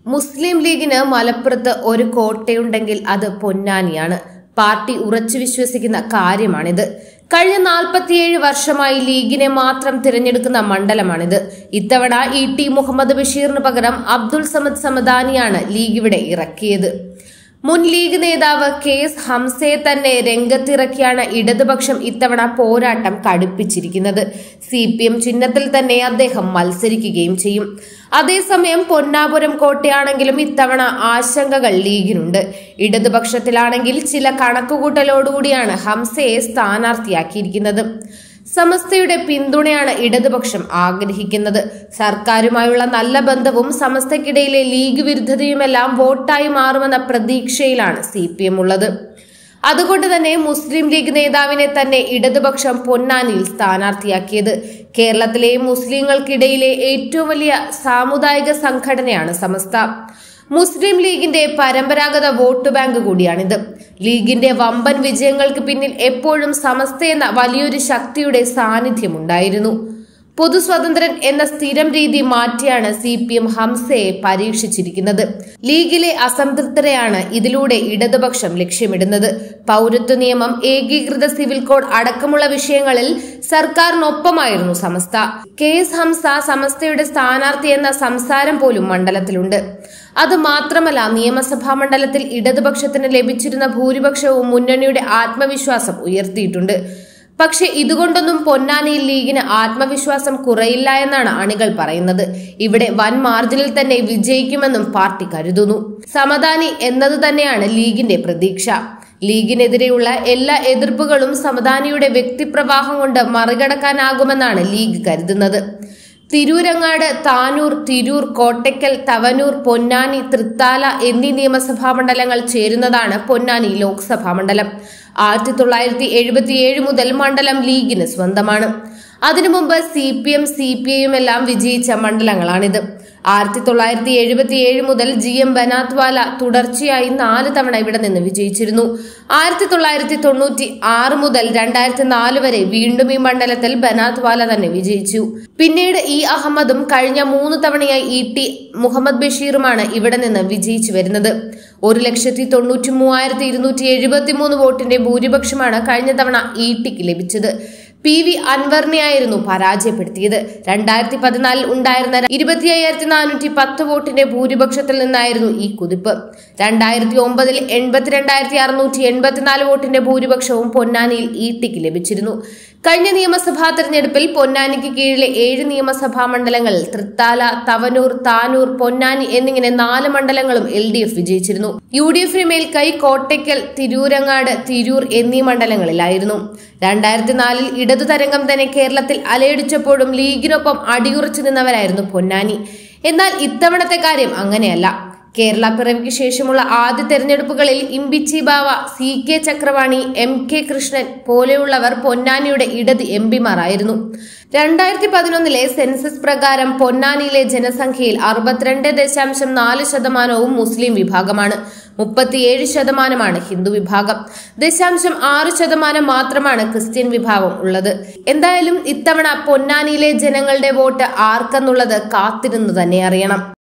മുസ്ലിം ലീഗിന് മലപ്പുറത്ത് ഒരു കോട്ടയുണ്ടെങ്കിൽ അത് പൊന്നാനിയാണ് പാർട്ടി ഉറച്ചു വിശ്വസിക്കുന്ന കാര്യമാണിത് കഴിഞ്ഞ നാൽപ്പത്തിയേഴ് വർഷമായി ലീഗിനെ മാത്രം തിരഞ്ഞെടുക്കുന്ന മണ്ഡലമാണിത് ഇത്തവണ ഇ ടി മുഹമ്മദ് ബഷീറിന് പകരം അബ്ദുൾ സമദ് സമദാനിയാണ് ലീഗ് ഇവിടെ ഇറക്കിയത് മുൻ ലീഗ് നേതാവ് കെ എസ് ഹംസയെ തന്നെ രംഗത്തിറക്കിയാണ് ഇടതുപക്ഷം ഇത്തവണ പോരാട്ടം കടുപ്പിച്ചിരിക്കുന്നത് സി പി എം ചിഹ്നത്തിൽ തന്നെ അദ്ദേഹം മത്സരിക്കുകയും ചെയ്യും അതേസമയം പൊന്നാപുരം കോട്ടയാണെങ്കിലും ഇത്തവണ ആശങ്കകൾ ലീഗിനുണ്ട് ഇടതുപക്ഷത്തിലാണെങ്കിൽ ചില കണക്കുകൂട്ടലോടുകൂടിയാണ് ഹംസയെ സ്ഥാനാർത്ഥിയാക്കിയിരിക്കുന്നത് സമസ്തയുടെ പിന്തുണയാണ് ഇടതുപക്ഷം ആഗ്രഹിക്കുന്നത് സർക്കാരുമായുള്ള നല്ല ബന്ധവും സമസ്തയ്ക്കിടയിലെ ലീഗ് വിരുദ്ധതയുമെല്ലാം വോട്ടായി മാറുമെന്ന പ്രതീക്ഷയിലാണ് സി പി എം ഉള്ളത് അതുകൊണ്ട് തന്നെ മുസ്ലിം ലീഗ് നേതാവിനെ തന്നെ ഇടതുപക്ഷം പൊന്നാനിയിൽ സ്ഥാനാർത്ഥിയാക്കിയത് കേരളത്തിലെ മുസ്ലിങ്ങൾക്കിടയിലെ ഏറ്റവും വലിയ സാമുദായിക സംഘടനയാണ് സമസ്ത മുസ്ലിം ലീഗിന്റെ പരമ്പരാഗത വോട്ട് ബാങ്ക് കൂടിയാണിത് ലീഗിന്റെ വമ്പൻ വിജയങ്ങൾക്ക് പിന്നിൽ എപ്പോഴും സമസ്ത എന്ന വലിയൊരു ശക്തിയുടെ സാന്നിധ്യമുണ്ടായിരുന്നു പൊതുസ്വതന്ത്രൻ എന്ന സ്ഥിരം രീതി മാറ്റിയാണ് സി പി എം ഹംസയെ പരീക്ഷിച്ചിരിക്കുന്നത് ലീഗിലെ അസംതൃപ്തരെയാണ് ഇതിലൂടെ ഇടതുപക്ഷം ലക്ഷ്യമിടുന്നത് പൗരത്വ നിയമം ഏകീകൃത സിവിൽ കോഡ് അടക്കമുള്ള വിഷയങ്ങളിൽ സർക്കാരിനൊപ്പമായിരുന്നു സമസ്ത കെ എസ് ഹംസ സമസ്തയുടെ സ്ഥാനാർത്ഥി എന്ന സംസാരം പോലും മണ്ഡലത്തിലുണ്ട് അത് മാത്രമല്ല നിയമസഭാ മണ്ഡലത്തിൽ ഇടതുപക്ഷത്തിന് ലഭിച്ചിരുന്ന ഭൂരിപക്ഷവും മുന്നണിയുടെ ആത്മവിശ്വാസം ഉയർത്തിയിട്ടുണ്ട് പക്ഷെ ഇതുകൊണ്ടൊന്നും പൊന്നാനിയിൽ ലീഗിന് ആത്മവിശ്വാസം കുറയില്ല എന്നാണ് അണികൾ പറയുന്നത് ഇവിടെ വൻ മാർജിനിൽ തന്നെ വിജയിക്കുമെന്നും പാർട്ടി കരുതുന്നു സമദാനി എന്നത് തന്നെയാണ് ലീഗിന്റെ പ്രതീക്ഷ ലീഗിനെതിരെയുള്ള എല്ലാ എതിർപ്പുകളും സമദാനിയുടെ വ്യക്തിപ്രവാഹം കൊണ്ട് മറികടക്കാനാകുമെന്നാണ് ലീഗ് കരുതുന്നത് തിരൂരങ്ങാട് താനൂർ തിരൂർ കോട്ടയ്ക്കൽ തവനൂർ പൊന്നാനി തൃത്താല എന്നീ നിയമസഭാ മണ്ഡലങ്ങൾ ചേരുന്നതാണ് പൊന്നാനി ലോക്സഭാ മണ്ഡലം ആയിരത്തി തൊള്ളായിരത്തി എഴുപത്തിയേഴ് മുതൽ മണ്ഡലം ലീഗിന് സ്വന്തമാണ് അതിനു മുമ്പ് C P M C P ഐയും എല്ലാം വിജയിച്ച മണ്ഡലങ്ങളാണിത് ആയിരത്തി തൊള്ളായിരത്തി എഴുപത്തിയേഴ് മുതൽ ജി എം ബനാത്വാല തുടർച്ചയായി നാല് തവണ ഇവിടെ നിന്ന് വിജയിച്ചിരുന്നു ആയിരത്തി തൊള്ളായിരത്തി തൊണ്ണൂറ്റി ആറ് മുതൽ രണ്ടായിരത്തി നാല് വരെ വീണ്ടും ഈ മണ്ഡലത്തിൽ ബനാത്വാല തന്നെ വിജയിച്ചു പിന്നീട് ഇ അഹമ്മദും കഴിഞ്ഞ മൂന്ന് തവണയായി ഇ ടി മുഹമ്മദ് ബഷീറുമാണ് ഇവിടെ നിന്ന് വിജയിച്ചു വരുന്നത് ഒരു ലക്ഷത്തി തൊണ്ണൂറ്റി മൂവായിരത്തി ഇരുന്നൂറ്റി എഴുപത്തി മൂന്ന് വോട്ടിന്റെ ഭൂരിപക്ഷമാണ് കഴിഞ്ഞ തവണ ഇ ടിക്ക് ലഭിച്ചത് പി വി അൻവറിനെയായിരുന്നു പരാജയപ്പെടുത്തിയത് രണ്ടായിരത്തി പതിനാലിൽ ഉണ്ടായിരുന്ന ഇരുപത്തി അയ്യായിരത്തി നാനൂറ്റി പത്ത് വോട്ടിന്റെ ഭൂരിപക്ഷത്തിൽ നിന്നായിരുന്നു ഈ കുതിപ്പ് രണ്ടായിരത്തി ഒമ്പതിൽ എൺപത്തിരണ്ടായിരത്തി അറുന്നൂറ്റി എൺപത്തിനാല് വോട്ടിന്റെ ഭൂരിപക്ഷവും പൊന്നാനിയിൽ ഇ ടിക്ക് ലഭിച്ചിരുന്നു കഴിഞ്ഞ നിയമസഭാ തെരഞ്ഞെടുപ്പിൽ പൊന്നാനിക്ക് കീഴിലെ ഏഴ് നിയമസഭാ മണ്ഡലങ്ങളിൽ തൃത്താല തവനൂർ താനൂർ പൊന്നാനി എന്നിങ്ങനെ നാല് മണ്ഡലങ്ങളും എൽ ഡി എഫ് വിജയിച്ചിരുന്നു യു ഡി എഫിന് മേൽക്കൈ കോട്ടയ്ക്കൽ തിരൂരങ്ങാട് തിരൂർ എന്നീ മണ്ഡലങ്ങളിലായിരുന്നു രണ്ടായിരത്തി നാലിൽ ഇടതു തരംഗം തന്നെ കേരളത്തിൽ അലയടിച്ചപ്പോഴും ലീഗിനൊപ്പം അടിയുറച്ചു നിന്നവരായിരുന്നു പൊന്നാനി എന്നാൽ ഇത്തവണത്തെ കാര്യം അങ്ങനെയല്ല കേരള പിറവിക്ക് ശേഷമുള്ള ആദ്യ തെരഞ്ഞെടുപ്പുകളിൽ Imbichi Bava C K Chakravani M K Krishnan പോലെയുള്ളവർ പൊന്നാനിയുടെ ഇടത് എം പിമാരായിരുന്നു രണ്ടായിരത്തി പതിനൊന്നിലെ സെൻസസ് പ്രകാരം പൊന്നാനിയിലെ ജനസംഖ്യയിൽ അറുപത്തിരണ്ട് ദശാംശം നാല് ശതമാനവും മുസ്ലിം വിഭാഗമാണ് മുപ്പത്തിയേഴ് ശതമാനമാണ് ഹിന്ദു വിഭാഗം ദശാംശം ആറ് ശതമാനം മാത്രമാണ് ക്രിസ്ത്യൻ വിഭാഗം ഉള്ളത് എന്തായാലും ഇത്തവണ പൊന്നാനിയിലെ ജനങ്ങളുടെ വോട്ട് ആർക്കെന്നുള്ളത് കാത്തിരുന്നു തന്നെ അറിയണം